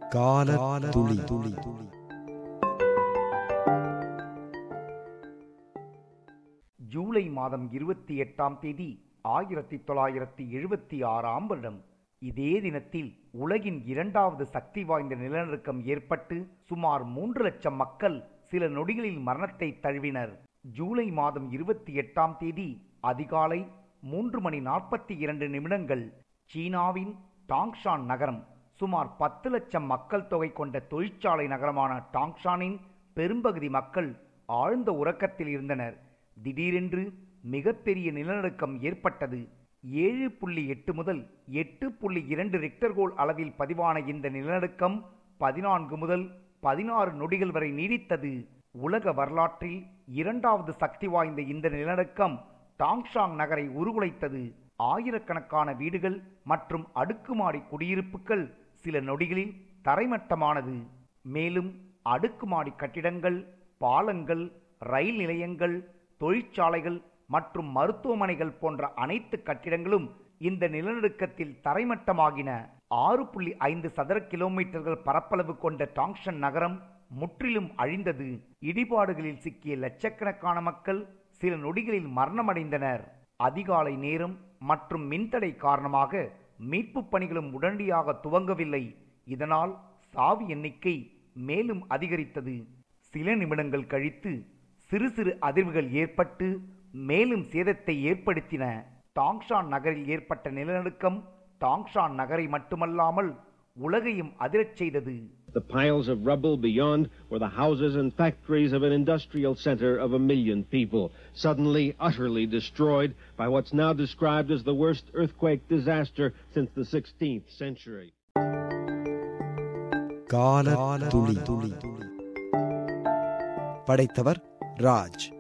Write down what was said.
கால துளி துளி ஜூலை மாதம் இருபத்தி எட்டாம் தேதி ஆயிரத்தி தொள்ளாயிரத்தி எழுபத்தி ஆறாம் வருடம் இதே தினத்தில் உலகின் இரண்டாவது சக்தி வாய்ந்த நிலநடுக்கம் ஏற்பட்டு சுமார் மூன்று லட்சம் மக்கள் சில நொடிகளில் மரணத்தை தழுவினர் ஜூலை மாதம் இருபத்தி எட்டாம் தேதி அதிகாலை மூன்று மணி நாற்பத்தி இரண்டு நிமிடங்கள் சீனாவின் டாங்ஷான் நகரம் சுமார் பத்து லட்சம் மக்கள் தொகை கொண்ட தொழிற்சாலை நகரமான டாங்ஷானின் பெரும்பகுதி மக்கள் ஆழ்ந்த உறக்கத்தில் இருந்தனர் திடீரென்று மிகப்பெரிய நிலநடுக்கம் ஏற்பட்டது ஏழு புள்ளி எட்டு முதல் எட்டு புள்ளி இரண்டு ரிக்டர்கோல் அளவில் பதிவான இந்த நிலநடுக்கம் பதினான்கு முதல் பதினாறு நொடிகள் வரை நீடித்தது உலக வரலாற்றில் இரண்டாவது சக்தி வாய்ந்த இந்த நிலநடுக்கம் டாங்ஷாங் நகரை உருகுலைத்தது ஆயிரக்கணக்கான வீடுகள் மற்றும் அடுக்குமாடி குடியிருப்புகள் சில நொடிகளில் தரைமட்டமானது மேலும் அடுக்குமாடி கட்டிடங்கள் பாலங்கள் ரயில் நிலையங்கள் தொழிற்சாலைகள் மற்றும் மருத்துவமனைகள் போன்ற அனைத்து கட்டிடங்களும் இந்த நிலநடுக்கத்தில் தரைமட்டமாகின ஆறு புள்ளி ஐந்து சதுர கிலோமீட்டர்கள் பரப்பளவு கொண்ட டாங்ஷன் நகரம் முற்றிலும் அழிந்தது இடிபாடுகளில் சிக்கிய லட்சக்கணக்கான மக்கள் சில நொடிகளில் மரணமடைந்தனர் அதிகாலை நேரம் மற்றும் மின்தடை காரணமாக மீட்புப் பணிகளும் உடனடியாக துவங்கவில்லை இதனால் சாவு எண்ணிக்கை மேலும் அதிகரித்தது சில நிமிடங்கள் கழித்து சிறு சிறு அதிர்வுகள் ஏற்பட்டு மேலும் சேதத்தை ஏற்படுத்தின டாங்ஷான் நகரில் ஏற்பட்ட நிலநடுக்கம் டாங்ஷான் நகரை மட்டுமல்லாமல் உலகையும் அதிரச் செய்தது The piles of rubble beyond were the houses and factories of an industrial center of a million people, suddenly utterly destroyed by what's now described as the worst earthquake disaster since the 16th century. கால துளி துளி படைத்தவர் ராஜ்